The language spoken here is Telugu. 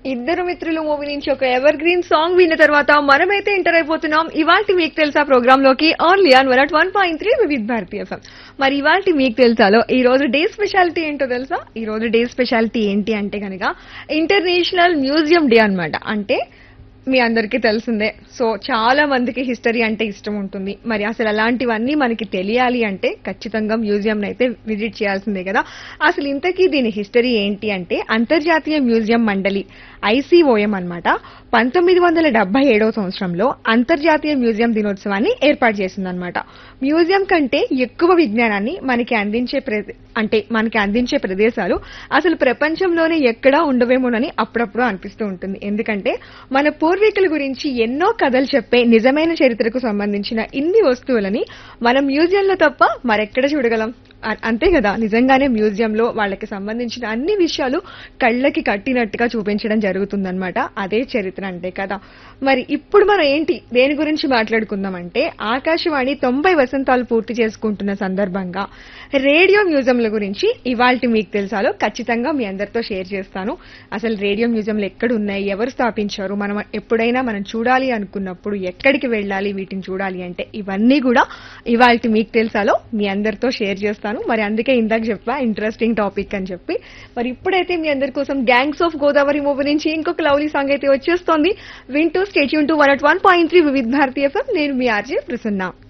ఇద్దరు మిత్రులు మూవీ నుంచి ఒక ఎవర్ గ్రీన్ సాంగ్ విన్న తర్వాత మనమైతే ఎంటర్ అయిపోతున్నాం ఇవాల్టి మీకు తెలుసా ప్రోగ్రామ్ లోకి only on one one point three Vividh Bharatiya FM మరి ఇవాల్టి మీకు తెలుసాలో ఈ రోజు డే స్పెషాలిటీ ఏంటో తెలుసా ఈ రోజు డే స్పెషాలిటీ ఏంటి అంటే కనుక ఇంటర్నేషనల్ మ్యూజియం డే అన్నమాట అంటే మీ అందరికీ తెలిసిందే సో చాలా మందికి హిస్టరీ అంటే ఇష్టం ఉంటుంది మరి అసలు అలాంటివన్నీ మనకి తెలియాలి అంటే ఖచ్చితంగా మ్యూజియం అయితే విజిట్ చేయాల్సిందే కదా అసలు ఇంతకీ దీని హిస్టరీ ఏంటి అంటే అంతర్జాతీయ మ్యూజియం మండలి ఐసీఓఎం అన్నమాట పంతొమ్మిది వందల డెబ్బై ఏడవ సంవత్సరంలో అంతర్జాతీయ మ్యూజియం దినోత్సవాన్ని ఏర్పాటు చేసిందనమాట మ్యూజియం కంటే ఎక్కువ విజ్ఞానాన్ని మనకి అందించే ప్ర- అంటే మనకి అందించే ప్రదేశాలు అసలు ప్రపంచంలోనే ఎక్కడా ఉండవేమోనని అప్పుడప్పుడు అనిపిస్తూ ఉంటుంది ఎందుకంటే మన పూర్వీకుల గురించి ఎన్నో కథలు చెప్పే నిజమైన చరిత్రకు సంబంధించిన ఇన్ని వస్తువులని మనం మ్యూజియంలో తప్ప మరెక్కడ చూడగలం అ- అంతే కదా నిజంగానే మ్యూజియంలో వాళ్ళకి సంబంధించిన అన్ని విషయాలు కళ్ళకి కట్టినట్టుగా చూపించడం జరుగుతుందన్నమాట అదే చరిత్ర అంటే కదా మరి ఇప్పుడు మనం ఏంటి దేని గురించి మాట్లాడుకుందామంటే ఆకాశవాణి తొంభై వసంతాలు పూర్తి చేసుకుంటున్న సందర్భంగా రేడియో మ్యూజియంల గురించి ఇవాల్టి మీకు తెలుసాలో ఖచ్చితంగా మీ అందరితో షేర్ చేస్తాను అసలు రేడియో మ్యూజియంలు ఎక్కడ ఉన్నాయి ఎవరు స్థాపించారు మనం ఎప్పుడైనా మనం చూడాలి అనుకున్నప్పుడు ఎక్కడికి వెళ్ళాలి వీటిని చూడాలి అంటే ఇవన్నీ కూడా ఇవాల్టి మీకు తెలుసాలో మీ అందరితో షేర్ చేస్తాను మరి అందుకే ఇందాక చెప్పా ఇంట్రెస్టింగ్ టాపిక్ అని చెప్పి మరి ఇప్పుడైతే మీ అందరి కోసం గ్యాంగ్స్ ఆఫ్ గోదావరి మూవీ నుంచి ఇంకొక లవ్లీ సాంగ్ అయితే వచ్చేస్తోంది వింటూ stay tuned to one at one point three Vividh Bharatiya FM నేను మీ ఆర్జే ప్రసన్న